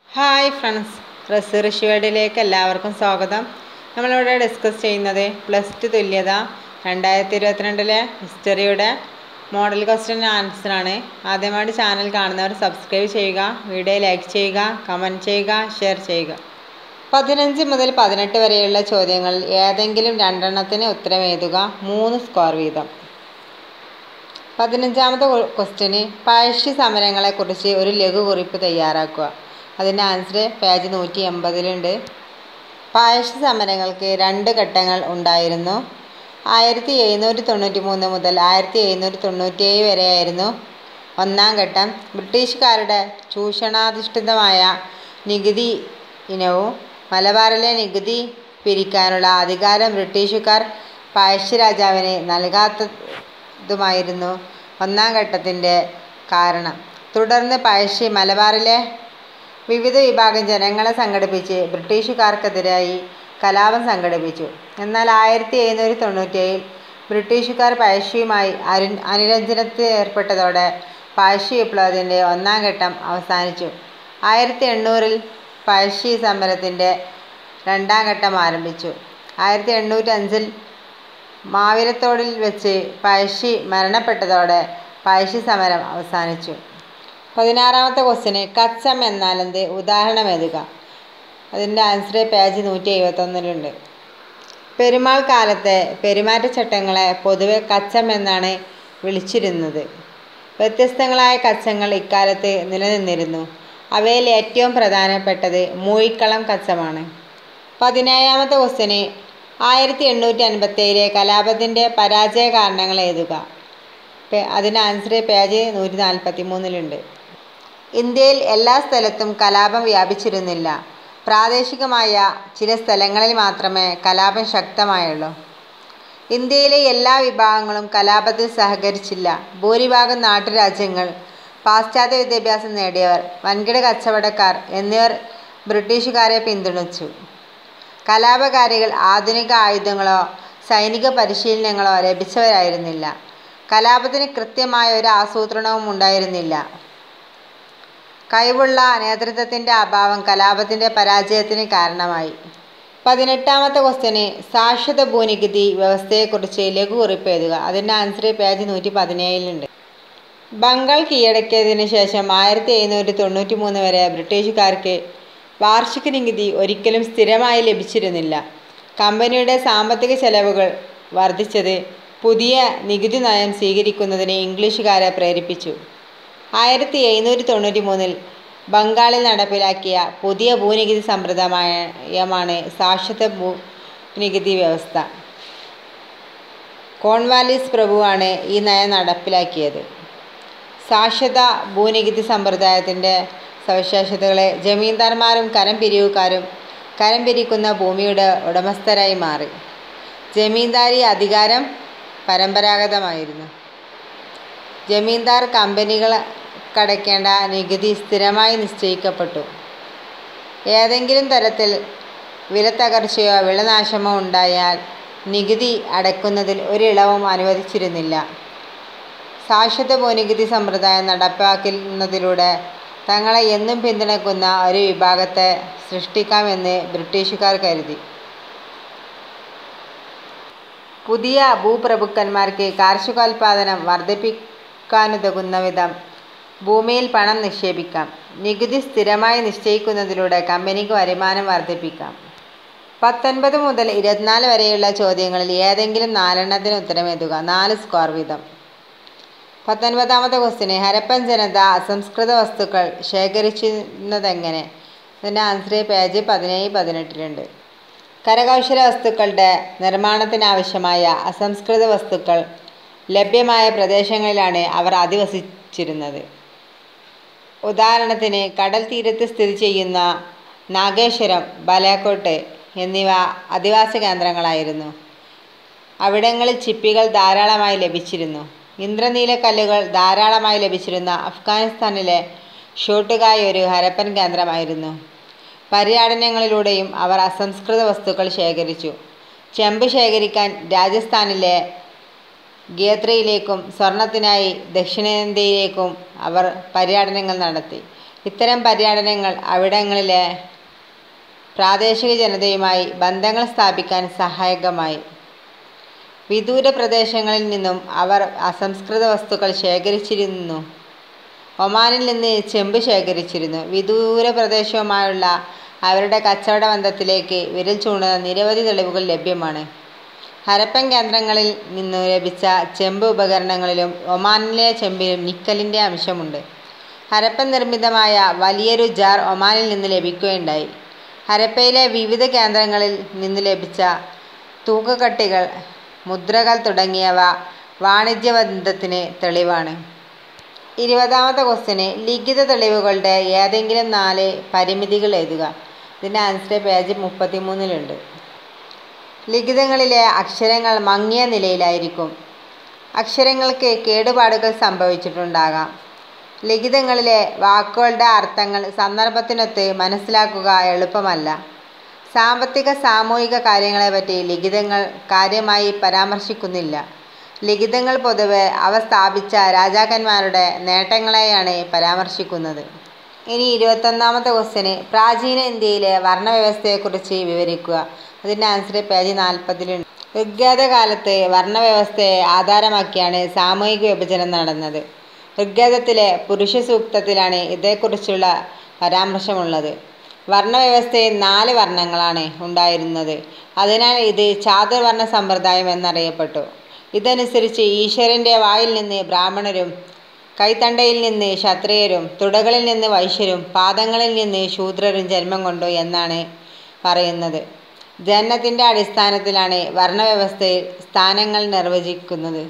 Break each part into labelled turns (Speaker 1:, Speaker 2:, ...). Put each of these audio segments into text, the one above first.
Speaker 1: hi friends റസ് ഋഷിവേഡിലേക്ക് എല്ലാവർക്കും സ്വാഗതം നമ്മളിവിടെ ഡിസ്കസ് ചെയ്യുന്നത് പ്ലസ് ടു തുല്യത രണ്ടായിരത്തി ഇരുപത്തിരണ്ടിലെ ഹിസ്റ്ററിയുടെ മോഡൽ ക്വസ്റ്റ്യൻ ആൻസറാണ് ആദ്യമായിട്ട് ചാനൽ കാണുന്നവർ സബ്സ്ക്രൈബ് ചെയ്യുക വീഡിയോ ലൈക്ക് ചെയ്യുക കമൻറ്റ് ചെയ്യുക ഷെയർ ചെയ്യുക പതിനഞ്ച് മുതൽ പതിനെട്ട് വരെയുള്ള ചോദ്യങ്ങളിൽ ഏതെങ്കിലും രണ്ടെണ്ണത്തിന് ഉത്തരം എഴുതുക മൂന്ന് സ്കോർ വീതം പതിനഞ്ചാമത്തെ ക്വസ്റ്റ്യന് പഴശ്ശി സമരങ്ങളെക്കുറിച്ച് ഒരു ലഘുകുറിപ്പ് തയ്യാറാക്കുക അതിൻ്റെ ആൻസർ പേജ് നൂറ്റി എൺപതിലുണ്ട് പഴശ്ശി സമരങ്ങൾക്ക് രണ്ട് ഘട്ടങ്ങൾ ഉണ്ടായിരുന്നു ആയിരത്തി എഴുന്നൂറ്റി തൊണ്ണൂറ്റി മൂന്ന് മുതൽ ആയിരത്തി എഴുന്നൂറ്റി തൊണ്ണൂറ്റിയേഴ് വരെയായിരുന്നു ഒന്നാം ഘട്ടം ബ്രിട്ടീഷുകാരുടെ ചൂഷണാധിഷ്ഠിതമായ നികുതി ഇനവും മലബാറിലെ നികുതി പിരിക്കാനുള്ള അധികാരം ബ്രിട്ടീഷുകാർ പഴശ്ശി രാജാവിന് നൽകാത്തതുമായിരുന്നു ഒന്നാം ഘട്ടത്തിൻ്റെ കാരണം തുടർന്ന് പഴശ്ശി മലബാറിലെ വിവിധ വിഭാഗം ജനങ്ങളെ സംഘടിപ്പിച്ച് ബ്രിട്ടീഷുകാർക്കെതിരായി കലാപം സംഘടിപ്പിച്ചു എന്നാൽ ആയിരത്തി എഴുന്നൂറ്റി തൊണ്ണൂറ്റേഴിൽ ബ്രിട്ടീഷുകാർ പഴശ്ശിയുമായി അരു അനുരഞ്ജനത്തിൽ ഏർപ്പെട്ടതോടെ പഴശ്ശി വിപ്ലവത്തിൻ്റെ ഒന്നാം ഘട്ടം അവസാനിച്ചു ആയിരത്തി എണ്ണൂറിൽ പഴശ്ശി സമരത്തിൻ്റെ രണ്ടാം ഘട്ടം ആരംഭിച്ചു ആയിരത്തി എണ്ണൂറ്റി അഞ്ചിൽ മാവിലത്തോടിൽ വെച്ച് പഴശ്ശി മരണപ്പെട്ടതോടെ പഴശ്ശി സമരം അവസാനിച്ചു പതിനാറാമത്തെ ക്വസ്റ്റ്യന് കച്ചം എന്നാലെന്ത് ഉദാഹരണം എഴുതുക അതിൻ്റെ ആൻസർ പേജ് നൂറ്റി എഴുപത്തൊന്നിലുണ്ട് പെരുമാൾ കാലത്തെ പെരുമാറ്റച്ചട്ടങ്ങളെ പൊതുവെ കച്ചം എന്നാണ് വിളിച്ചിരുന്നത് വ്യത്യസ്തങ്ങളായ കച്ചങ്ങൾ ഇക്കാലത്ത് നിലനിന്നിരുന്നു അവയിൽ ഏറ്റവും പ്രധാനപ്പെട്ടത് മൂഴിക്കളം കച്ചമാണ് പതിനേഴാമത്തെ ക്വസ്റ്റ്യന് ആയിരത്തി എണ്ണൂറ്റി അൻപത്തേഴിലെ കലാപത്തിൻ്റെ പരാജയ കാരണങ്ങൾ എഴുതുക അതിൻ്റെ ആൻസർ പേജ് നൂറ്റി നാൽപ്പത്തി മൂന്നിലുണ്ട് ഇന്ത്യയിൽ എല്ലാ സ്ഥലത്തും കലാപം വ്യാപിച്ചിരുന്നില്ല പ്രാദേശികമായ ചില സ്ഥലങ്ങളിൽ മാത്രമേ കലാപം ശക്തമായുള്ളൂ ഇന്ത്യയിലെ എല്ലാ വിഭാഗങ്ങളും കലാപത്തിൽ സഹകരിച്ചില്ല ഭൂരിഭാഗം നാട്ടുരാജ്യങ്ങൾ പാശ്ചാത്യ വിദ്യാഭ്യാസം നേടിയവർ വൻകിട കച്ചവടക്കാർ എന്നിവർ ബ്രിട്ടീഷുകാരെ പിന്തുണച്ചു കലാപകാരികൾ ആധുനിക ആയുധങ്ങളോ സൈനിക പരിശീലനങ്ങളോ ലഭിച്ചവരായിരുന്നില്ല കലാപത്തിന് കൃത്യമായ ഒരു ആസൂത്രണവും ഉണ്ടായിരുന്നില്ല കഴിവുള്ള നേതൃത്വത്തിൻ്റെ അഭാവം കലാപത്തിൻ്റെ പരാജയത്തിന് കാരണമായി പതിനെട്ടാമത്തെ ക്വസ്റ്റ്യന് സാക്ഷരത ഭൂനികുതി വ്യവസ്ഥയെക്കുറിച്ച് ലഘു കുറിപ്പ് എഴുതുക അതിൻ്റെ ആൻസർ പേജ് നൂറ്റി പതിനേഴിലുണ്ട് ബംഗാൾ കീഴടക്കിയതിനു ശേഷം ആയിരത്തി എഴുന്നൂറ്റി തൊണ്ണൂറ്റി മൂന്ന് വരെ ബ്രിട്ടീഷുകാർക്ക് വാർഷിക നികുതി ഒരിക്കലും സ്ഥിരമായി ലഭിച്ചിരുന്നില്ല കമ്പനിയുടെ സാമ്പത്തിക ചെലവുകൾ വർദ്ധിച്ചത് പുതിയ നികുതി നയം സ്വീകരിക്കുന്നതിന് ഇംഗ്ലീഷുകാരെ പ്രേരിപ്പിച്ചു ആയിരത്തി എഴുന്നൂറ്റി തൊണ്ണൂറ്റി മൂന്നിൽ ബംഗാളിൽ നടപ്പിലാക്കിയ പുതിയ ഭൂനികുതി സമ്പ്രദായമാണ് സാക്ഷരത ഭൂ നികുതി വ്യവസ്ഥ കോൺവാലിസ് പ്രഭുവാണ് ഈ നയം നടപ്പിലാക്കിയത് സാക്ഷരത ഭൂനികുതി സമ്പ്രദായത്തിൻ്റെ സവിശേഷതകളെ ജമീന്ദാർമാരും കരം പിരിവുകാരും കരം പിരിക്കുന്ന ഭൂമിയുടെ ഉടമസ്ഥരായി മാറി ജമീന്ദാരി അധികാരം പരമ്പരാഗതമായിരുന്നു ജമീന്ദാർ കമ്പനികൾക്കടയ്ക്കേണ്ട നികുതി സ്ഥിരമായി നിശ്ചയിക്കപ്പെട്ടു ഏതെങ്കിലും തരത്തിൽ വിലത്തകർച്ചയോ വിളനാശമോ ഉണ്ടായാൽ നികുതി അടയ്ക്കുന്നതിൽ ഒരിളവും അനുവദിച്ചിരുന്നില്ല സാക്ഷരത ഭൂനികുതി സമ്പ്രദായം നടപ്പാക്കുന്നതിലൂടെ തങ്ങളെ എന്നും പിന്തുണയ്ക്കുന്ന ഒരു വിഭാഗത്തെ സൃഷ്ടിക്കാമെന്ന് ബ്രിട്ടീഷുകാർ കരുതി പുതിയ ഭൂപ്രഭുക്കന്മാർക്ക് കാർഷികോൽപാദനം വർദ്ധിപ്പിക്കാനുതകുന്ന വിധം ഭൂമിയിൽ പണം നിക്ഷേപിക്കാം നികുതി സ്ഥിരമായി നിശ്ചയിക്കുന്നതിലൂടെ കമ്പനിക്ക് വരുമാനം വർദ്ധിപ്പിക്കാം പത്തൊൻപത് മുതൽ ഇരുപത്തിനാല് വരെയുള്ള ചോദ്യങ്ങളിൽ ഏതെങ്കിലും നാലെണ്ണത്തിന് ഉത്തരം എഴുതുക നാല് സ്കോർ വീതം പത്തൊൻപതാമത്തെ ക്വസ്റ്റിന് ഹരപ്പൻ ജനത അസംസ്കൃത വസ്തുക്കൾ ശേഖരിച്ചിരുന്നതെങ്ങനെ ഇതിൻ്റെ ആൻസർ പേജ് പതിനേഴ് പതിനെട്ടിലുണ്ട് കരകൗശല വസ്തുക്കളുടെ നിർമ്മാണത്തിനാവശ്യമായ അസംസ്കൃത വസ്തുക്കൾ ലഭ്യമായ പ്രദേശങ്ങളിലാണ് അവർ അധിവസിച്ചിരുന്നത് ഉദാഹരണത്തിന് കടൽ തീരത്ത് സ്ഥിതി ചെയ്യുന്ന നാഗേശ്വരം ബലേക്കോട്ട് എന്നിവ അധിവാസ കേന്ദ്രങ്ങളായിരുന്നു അവിടങ്ങളിൽ ചിപ്പികൾ ധാരാളമായി ലഭിച്ചിരുന്നു ഇന്ദ്രനീലക്കല്ലുകൾ ധാരാളമായി ലഭിച്ചിരുന്ന അഫ്ഗാനിസ്ഥാനിലെ ഷൂട്ടുകായ് ഒരു ഹരപ്പൻ കേന്ദ്രമായിരുന്നു പര്യടനങ്ങളിലൂടെയും അവർ അസംസ്കൃത വസ്തുക്കൾ ശേഖരിച്ചു ചെമ്പ് ശേഖരിക്കാൻ രാജസ്ഥാനിലെ ഗേത്രയിലേക്കും സ്വർണത്തിനായി ദക്ഷിണേന്ത്യയിലേക്കും അവർ പര്യടനങ്ങൾ നടത്തി ഇത്തരം പര്യടനങ്ങൾ അവിടങ്ങളിലെ പ്രാദേശിക ജനതയുമായി ബന്ധങ്ങൾ സ്ഥാപിക്കാൻ സഹായകമായി വിദൂര പ്രദേശങ്ങളിൽ നിന്നും അവർ അസംസ്കൃത വസ്തുക്കൾ ശേഖരിച്ചിരുന്നു ഒമാനിൽ നിന്ന് ചെമ്പ് ശേഖരിച്ചിരുന്നു വിദൂര പ്രദേശവുമായുള്ള അവരുടെ കച്ചവട ബന്ധത്തിലേക്ക് വിരൽ ചൂണ്ടുന്ന നിരവധി തെളിവുകൾ ലഭ്യമാണ് ഹരപ്പൻ കേന്ദ്രങ്ങളിൽ നിന്നു ലഭിച്ച ചെമ്പ് ഉപകരണങ്ങളിലും ഒമാനിലെ ചെമ്പിലും നിക്കലിൻ്റെ അംശമുണ്ട് ഹരപ്പൻ നിർമ്മിതമായ വലിയൊരു ജാർ ഒമാനിൽ നിന്ന് ലഭിക്കുകയുണ്ടായി ഹരപ്പയിലെ വിവിധ കേന്ദ്രങ്ങളിൽ നിന്ന് ലഭിച്ച തൂക്കക്കട്ടികൾ മുദ്രകൾ തുടങ്ങിയവ വാണിജ്യബന്ധത്തിന് തെളിവാണ് ഇരുപതാമത്തെ ക്വസ്റ്റ്യന് ലിഖിത തെളിവുകളുടെ ഏതെങ്കിലും നാല് പരിമിതികൾ എഴുതുക ഇതിൻ്റെ ആൻസർ പേജ് മുപ്പത്തിമൂന്നിലുണ്ട് ലിഖിതങ്ങളിലെ അക്ഷരങ്ങൾ മങ്ങിയ നിലയിലായിരിക്കും അക്ഷരങ്ങൾക്ക് കേടുപാടുകൾ സംഭവിച്ചിട്ടുണ്ടാകാം ലിഖിതങ്ങളിലെ വാക്കുകളുടെ അർത്ഥങ്ങൾ സന്ദർഭത്തിനൊത്ത് മനസ്സിലാക്കുക എളുപ്പമല്ല സാമ്പത്തിക സാമൂഹിക കാര്യങ്ങളെപ്പറ്റി ലിഖിതങ്ങൾ കാര്യമായി പരാമർശിക്കുന്നില്ല ലിഖിതങ്ങൾ പൊതുവെ അവ സ്ഥാപിച്ച രാജാക്കന്മാരുടെ നേട്ടങ്ങളെയാണ് പരാമർശിക്കുന്നത് ഇനി ഇരുപത്തൊന്നാമത്തെ ക്വസ്റ്റ്യന് പ്രാചീന ഇന്ത്യയിലെ വർണ്ണവ്യവസ്ഥയെക്കുറിച്ച് വിവരിക്കുക അതിൻ്റെ ആൻസർ പേജ് നാൽപ്പതിലുണ്ട് ഋഗ്വേദ കാലത്ത് വർണ്ണവ്യവസ്ഥയെ ആധാരമാക്കിയാണ് സാമൂഹിക വിഭജനം നടന്നത് ഋഗ്വേദത്തിലെ പുരുഷ സൂക്തത്തിലാണ് ഇതേക്കുറിച്ചുള്ള പരാമർശമുള്ളത് വർണ്ണവ്യവസ്ഥയിൽ നാല് വർണ്ണങ്ങളാണ് ഉണ്ടായിരുന്നത് അതിനാൽ ഇത് ചാതുർവർണ്ണ സമ്പ്രദായം എന്നറിയപ്പെട്ടു ഇതനുസരിച്ച് ഈശ്വരൻ്റെ വായിൽ നിന്ന് ബ്രാഹ്മണരും കൈത്തണ്ടയിൽ നിന്ന് ക്ഷത്രിയരും തുടകളിൽ നിന്ന് വൈശ്യരും പാദങ്ങളിൽ നിന്ന് ശൂദ്രരും ജന്മം കൊണ്ടു എന്നാണ് പറയുന്നത് ജനനത്തിൻ്റെ അടിസ്ഥാനത്തിലാണ് വർണ്ണവ്യവസ്ഥയിൽ സ്ഥാനങ്ങൾ നിർവചിക്കുന്നത്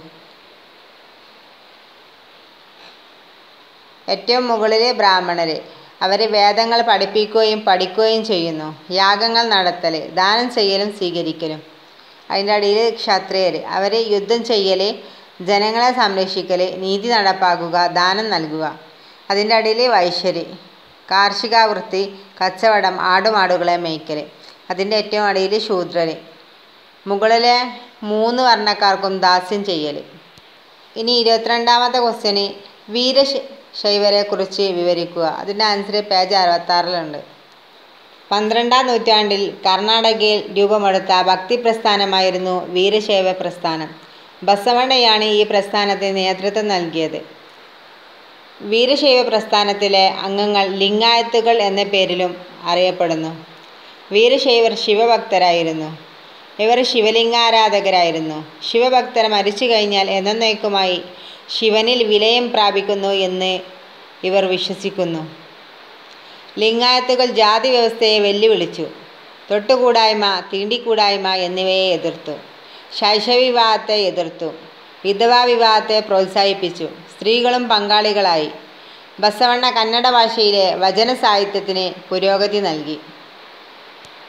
Speaker 1: ഏറ്റവും മുകളിലെ ബ്രാഹ്മണര് അവർ വേദങ്ങൾ പഠിപ്പിക്കുകയും പഠിക്കുകയും ചെയ്യുന്നു യാഗങ്ങൾ നടത്തൽ ദാനം ചെയ്യലും സ്വീകരിക്കലും അതിൻ്റെ അടിയിൽ ക്ഷത്രിയർ അവർ യുദ്ധം ചെയ്യൽ ജനങ്ങളെ സംരക്ഷിക്കൽ നീതി നടപ്പാക്കുക ദാനം നൽകുക അതിൻ്റെ അടിയിൽ വൈശ്യര് കാർഷികാവൃത്തി കച്ചവടം ആടുമാടുകളെ മേയ്ക്കൽ അതിൻ്റെ ഏറ്റവും അടിയിൽ ശൂദ്രർ മുകളിലെ മൂന്ന് വർണ്ണക്കാർക്കും ദാസ്യം ചെയ്യൽ ഇനി ഇരുപത്തിരണ്ടാമത്തെ ക്വസ്റ്റ്യന് വീരശ ശൈവരെക്കുറിച്ച് വിവരിക്കുക അതിൻ്റെ ആൻസർ പേജ് അറുപത്താറിലുണ്ട് പന്ത്രണ്ടാം നൂറ്റാണ്ടിൽ കർണാടകയിൽ രൂപമെടുത്ത ഭക്തി പ്രസ്ഥാനമായിരുന്നു വീരശൈവ പ്രസ്ഥാനം ബസവണ്ണയാണ് ഈ പ്രസ്ഥാനത്തിന് നേതൃത്വം നൽകിയത് വീരശൈവ പ്രസ്ഥാനത്തിലെ അംഗങ്ങൾ ലിംഗായത്തുകൾ എന്ന പേരിലും അറിയപ്പെടുന്നു വീരശൈവർ ശിവഭക്തരായിരുന്നു ഇവർ ശിവലിംഗാരാധകരായിരുന്നു ശിവഭക്തർ മരിച്ചു കഴിഞ്ഞാൽ എന്നേക്കുമായി ശിവനിൽ വിലയം പ്രാപിക്കുന്നു എന്ന് ഇവർ വിശ്വസിക്കുന്നു ലിംഗായത്തുകൾ ജാതി വ്യവസ്ഥയെ വെല്ലുവിളിച്ചു തൊട്ടുകൂടായ്മ തീണ്ടിക്കൂടായ്മ എന്നിവയെ എതിർത്തു ശൈശവിവാഹത്തെ എതിർത്തു വിധവാ വിവാഹത്തെ പ്രോത്സാഹിപ്പിച്ചു സ്ത്രീകളും പങ്കാളികളായി ബസവണ്ണ കന്നഡ ഭാഷയിലെ വചന സാഹിത്യത്തിന് പുരോഗതി നൽകി